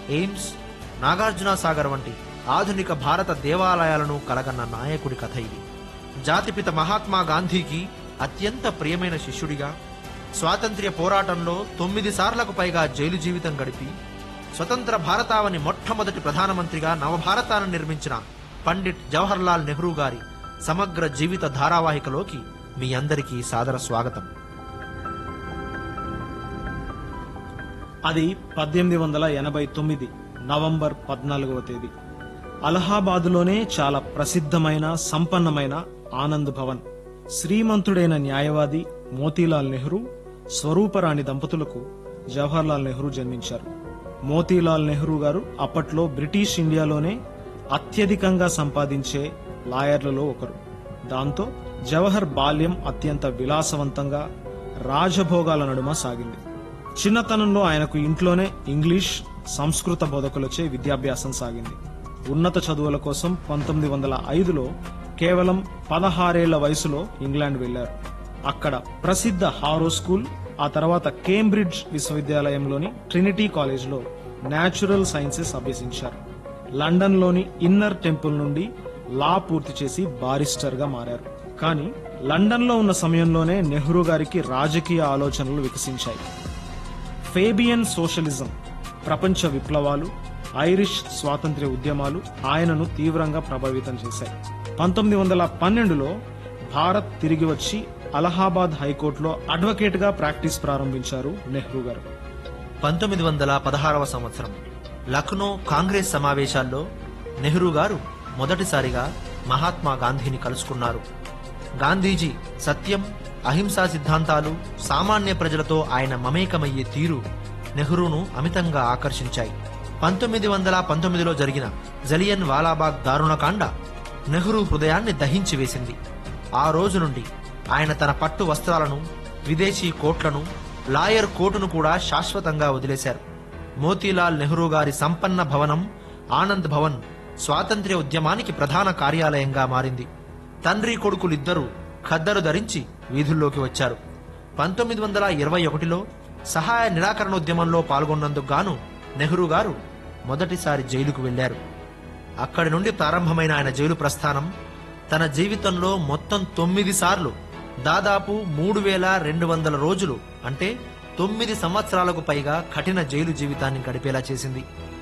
AIIMS Nagarjuna Sagar వంటి ఆధునిక భారత దేవాలయాలను కలగన్న నాయకుడి కథ ఇది జాతిపిత మహాత్మా గాంధీకి అత్యంత ప్రియమైన శిష్యుడిగా స్వాతంత్ర్య పోరాటంలో తొమ్మిది సార్లకు పైగా జైలు జీవితం గడిపి స్వతంత్ర భారతావని మొట్టమొదటి ప్రధానమంత్రిగా నవభారతాన్ని నిర్మించిన పండిట్ జవహర్లాల్ నెహ్రూ గారి సమగ్ర జీవిత ధారావాహికలోకి మీ అందరికీ సాదర స్వాగతం అది పద్దెనిమిది వందల ఎనభై తొమ్మిది నవంబర్ పద్నాలుగవ తేదీ అలహాబాదులోనే చాలా ప్రసిద్ధమైన సంపన్నమైన ఆనంద్ భవన్ శ్రీమంతుడైన న్యాయవాది మోతీలాల్ నెహ్రూ స్వరూపరాణి దంపతులకు జవహర్లాల్ నెహ్రూ జన్మించారు మోతీలాల్ నెహ్రూ గారు అప్పట్లో బ్రిటిష్ ఇండియాలోనే అత్యధికంగా సంపాదించే లాయర్లలో ఒకరు దాంతో జవహర్ బాల్యం అత్యంత విలాసవంతంగా రాజభోగాల నడుమ సాగింది చిన్నతనంలో ఆయనకు ఇంట్లోనే ఇంగ్లీష్ సంస్కృత బోధకులచే విద్యాభ్యాసం సాగింది ఉన్నత చదువుల కోసం పంతొమ్మిది వందల ఐదులో కేవలం పదహారేళ్ల వయసులో ఇంగ్లాండ్ వెళ్లారు అక్కడ ప్రసిద్ధ హారో స్కూల్ ఆ తర్వాత కేంబ్రిడ్జ్ విశ్వవిద్యాలయంలోని ట్రినిటీ కాలేజ్లో న్యాచురల్ సైన్సెస్ అభ్యసించారు లండన్లోని ఇన్నర్ టెంపుల్ నుండి లా పూర్తి చేసి బారిస్టర్ గా మారారు కానీ లండన్లో ఉన్న సమయంలోనే నెహ్రూ గారికి రాజకీయ ఆలోచనలు వికసించాయి ఫేబియన్ సోషలిజం ప్రపంచ విప్లవాలు ఐరిష్ స్వాతంత్ర్య ఉద్యమాలు ఆయనను తీవ్రంగా ప్రభావితం చేశాయి పంతొమ్మిది వందల పన్నెండులో భారత్ తిరిగి వచ్చి అలహాబాద్ హైకోర్టులో అడ్వకేట్ గా ప్రాక్టీస్ ప్రారంభించారు నెహ్రూ గారు పంతొమ్మిది వందల పదహారవ సంవత్సరం లక్నో కాంగ్రెస్ సమావేశాల్లో నెహ్రూ గారు మొదటిసారిగా మహాత్మా గాంధీని కలుసుకున్నారు గాంధీజీ సత్యం అహింసా సిద్ధాంతాలు సామాన్య ప్రజలతో ఆయన మమేకమయ్యే తీరు నెహ్రూను అమితంగా ఆకర్షించాయి పంతొమ్మిది వందల పంతొమ్మిదిలో జరిగిన జలియన్ వాలాబాగ్ దారుణకాండ నెహ్రూ హృదయాన్ని దహించి వేసింది ఆ రోజు నుండి ఆయన తన పట్టు వస్త్రాలను విదేశీ కోట్లను లాయర్ కోటును కూడా శాశ్వతంగా వదిలేశారు మోతీలాల్ నెహ్రూ గారి సంపన్న భవనం ఆనంద్ భవన్ స్వాతంత్ర్య ఉద్యమానికి ప్రధాన కార్యాలయంగా మారింది తండ్రి కొడుకులిద్దరూ ఖద్దరు ధరించి వీధుల్లోకి వచ్చారు పంతొమ్మిది వందల ఇరవై ఒకటిలో సహాయ నిరాకరణోద్యమంలో పాల్గొన్నందుకు గాను నెహ్రూ గారు మొదటిసారి జైలుకు వెళ్లారు అక్కడి నుండి ప్రారంభమైన ఆయన జైలు ప్రస్థానం తన జీవితంలో మొత్తం తొమ్మిది సార్లు దాదాపు మూడు వేల రెండు వందల రోజులు అంటే తొమ్మిది సంవత్సరాలకు పైగా కఠిన జైలు జీవితాన్ని గడిపేలా చేసింది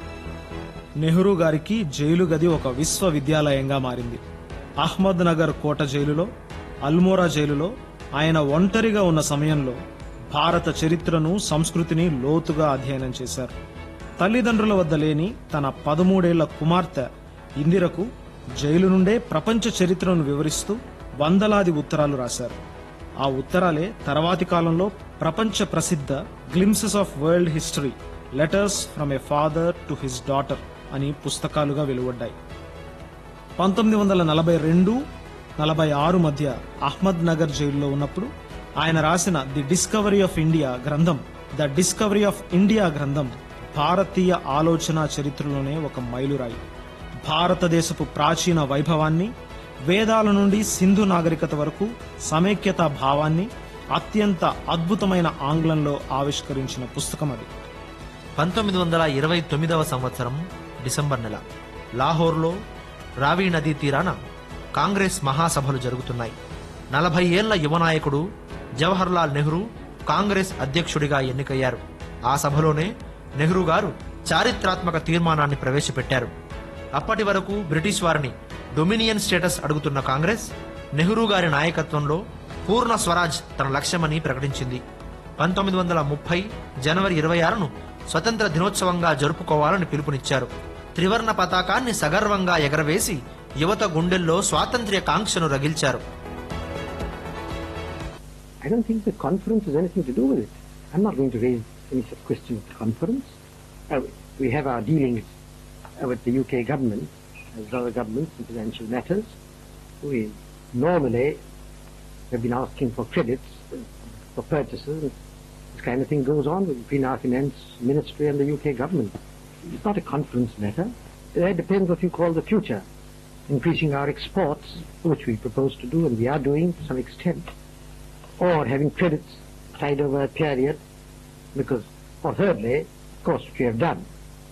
నెహ్రూ గారికి జైలు గది ఒక విశ్వవిద్యాలయంగా మారింది అహ్మద్ నగర్ కోట జైలులో అల్మోరా జైలులో ఆయన ఒంటరిగా ఉన్న సమయంలో భారత చరిత్రను సంస్కృతిని లోతుగా అధ్యయనం చేశారు తల్లిదండ్రుల వద్ద లేని తన పదమూడేళ్ల కుమార్తె ఇందిరకు జైలు నుండే ప్రపంచ చరిత్రను వివరిస్తూ వందలాది ఉత్తరాలు రాశారు ఆ ఉత్తరాలే తర్వాతి కాలంలో ప్రపంచ ప్రసిద్ధ glimpses of world history letters from a father to his daughter అని పుస్తకాలుగా వెలువడ్డాయి పంతొమ్మిది వందల నలభై రెండు నలభై ఆరు మధ్య అహ్మద్ నగర్ జైల్లో ఉన్నప్పుడు ఆయన రాసిన ది డిస్కవరీ ఆఫ్ ఇండియా గ్రంథం ద డిస్కవరీ ఆఫ్ ఇండియా గ్రంథం భారతీయ ఆలోచన చరిత్రలోనే ఒక మైలురాయి భారతదేశపు ప్రాచీన వైభవాన్ని వేదాల నుండి సింధు నాగరికత వరకు సమైక్యత భావాన్ని అత్యంత అద్భుతమైన ఆంగ్లంలో ఆవిష్కరించిన పుస్తకం అది పంతొమ్మిది వందల ఇరవై తొమ్మిదవ సంవత్సరం డిసెంబర్ నెల లాహోర్లో రావి నదీ తీరాన కాంగ్రెస్ మహాసభలు జరుగుతున్నాయి నలభై ఏళ్ల యువనాయకుడు జవహర్లాల్ నెహ్రూ కాంగ్రెస్ అధ్యక్షుడిగా ఎన్నికయ్యారు ఆ సభలోనే నెహ్రూ గారు చారిత్రాత్మక తీర్మానాన్ని ప్రవేశపెట్టారు అప్పటి వరకు బ్రిటిష్ వారిని డొమినియన్ స్టేటస్ అడుగుతున్న కాంగ్రెస్ నెహ్రూ గారి నాయకత్వంలో పూర్ణ స్వరాజ్ తన లక్ష్యమని ప్రకటించింది పంతొమ్మిది వందల ముప్పై జనవరి ఇరవై ఆరును స్వతంత్ర దినోత్సవంగా జరుపుకోవాలని పిలుపునిచ్చారు త్రివర్ణ పతాకాన్ని సగర్వంగా ఎగరవేసి యువత గుండెల్లో స్వాతంత్ర్య కాంక్షను రగిల్చారు I don't think the conference has anything to do with it. I'm not going to raise any such question at the conference. Uh, we have our dealings uh, with the UK government, as other governments in financial matters. We normally have been asking for credits uh, for purchases. This kind of thing goes on between our finance ministry and the UK government. It's not a conference matter. That depends what you call the future. Increasing our exports, which we propose to do and we are doing to some extent or having credits tied over a period because, or thirdly, of course, which we have done,